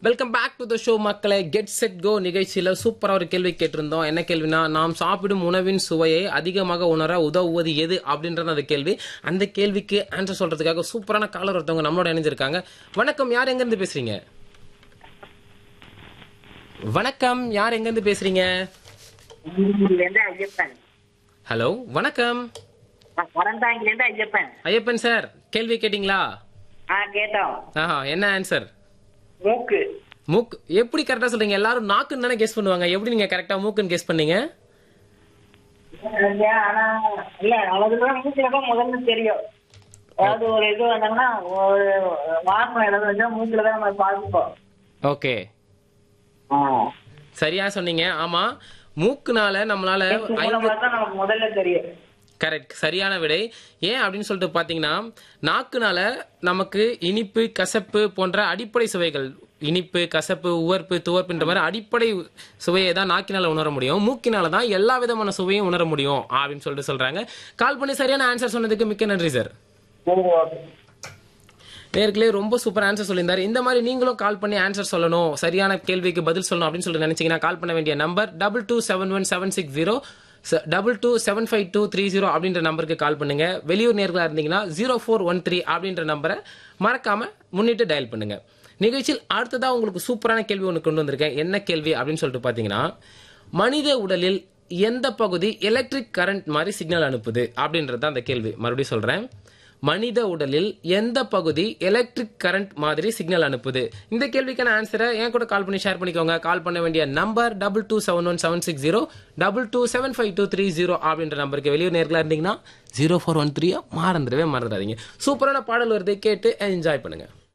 Welcome back to the show மக்களை get set go நிகழ்ச்சியில சூப்பரா ஒரு கேள்வி கேட்டிருந்தோம் என்ன கேள்வினா நாம் சாப்பிடும் உணவின் சுவையை அதிகமாக உணர உதவுவது எது அப்படின்றது அந்த கேள்வி அந்த கேள்விக்கு ஆன்சர் சொல்றதுக்காக சூப்பரான காலர் ஒருத்தவங்க நம்மளோட இணைஞ்சிருக்காங்க வணக்கம் யார் எங்க இருந்து பேசுறீங்க வணக்கம் யார் எங்க இருந்து பேசுறீங்க இருந்து ஐயப்பன் ஹலோ வணக்கம் நான் பரந்தாங்கில இருந்து ஐயப்பன் ஐயப்பன் சார் கேள்வி கேட்டிங்களா ஆ கேட்டோம் ஆஹா என்ன ஆன்சர் மூக்கு மூக்கு எப்படி கரெக்டா சொல்றீங்க எல்லாரும் நாக்குன்னு தானே கெஸ் பண்ணுவாங்க எப்படி நீங்க கரெக்டா மூக்குன்னு கெஸ் பண்ணீங்க இல்ல, ஆனா இல்ல அதுதான் மூக்குல தான் முதல்ல தெரியும் அதாவது ஒரு இது வந்தாங்கன்னா ஒரு வாசம் ஏதாவது வந்தா மூக்குல தான் நம்ம பார்த்துப்போம் ஓகே ஆ. சரியா சொன்னீங்க ஆமா மூக்குனால நம்மளால மூக்கு ஐந்து மூலமா தான் நமக்கு முதல்ல தெரியும் கரெக்ட் சரியான விடை ஏன் அப்படின்னு சொல்லிட்டு பாத்தீங்கன்னா நாக்குனால நமக்கு இனிப்பு கசப்பு போன்ற அடிப்படை சுவைகள் இனிப்பு கசப்பு உவர்ப்பு துவர்ப்புன்ற மாதிரி அடிப்படை சுவையை தான் நாக்கினால உணர முடியும் மூக்கினால தான் எல்லா விதமான சுவையும் உணர முடியும் அப்படின்னு சொல்லிட்டு சொல்றாங்க கால் பண்ணி சரியான ஆன்சர் சொன்னதுக்கு மிக்க நன்றி சார் சரி, ஓகே. நேர்களே ரொம்ப சூப்பர் ஆன்சர் சொல்லியிருந்தாரு இந்த மாதிரி நீங்களும் கால் பண்ணி ஆன்சர் சொல்லணும் சரியான கேள்விக்கு பதில் சொல்லணும் அப்படின்னு சொல்லி நினைச்சீங்கன்னா கால் பண்ண வேண்டிய number double two seven one seven six zero double two seven five two three zero அப்படின்ற நம்பருக்கு கால் பண்ணுங்க வெளியூர் நேர்களா இருந்தீங்கன்னா ஜீரோ ஃபோர் ஒன் த்ரீ அப்படின்ற நம்பரை மறக்காம முன்னிட்டு டயல் பண்ணுங்க நிகழ்ச்சியில் அடுத்ததா உங்களுக்கு சூப்பரான கேள்வி ஒன்று கொண்டு வந்திருக்கேன் என்ன கேள்வி அப்படின்னு சொல்லிட்டு பாத்தீங்கன்னா மனித உடலில் எந்த பகுதி எலக்ட்ரிக் கரண்ட் மாதிரி சிக்னல் அனுப்புது அப்படின்றது தான் அந்த கேள்வி மறுபடியும் சொல்றேன் மனித உடலில் எந்த பகுதி எலக்ட்ரிக் கரண்ட் மாதிரி சிக்னல் அனுப்புது இந்த கேள்விக்கான ஆன்சரை என் கூட கால் பண்ணி ஷேர் பண்ணிக்கோங்க கால் பண்ண வேண்டிய number double two seven one seven six zero double two seven five two three zero அப்படின்ற நம்பருக்கு வெளியூர் நேர்களா இருந்தீங்கன்னா ஜீரோ ஃபோர் ஒன் த்ரீ மறந்துடவே மறந்துடாதீங்க சூப்பரான பாடல் வருது கேட்டு என்ஜாய் பண்ணுங்க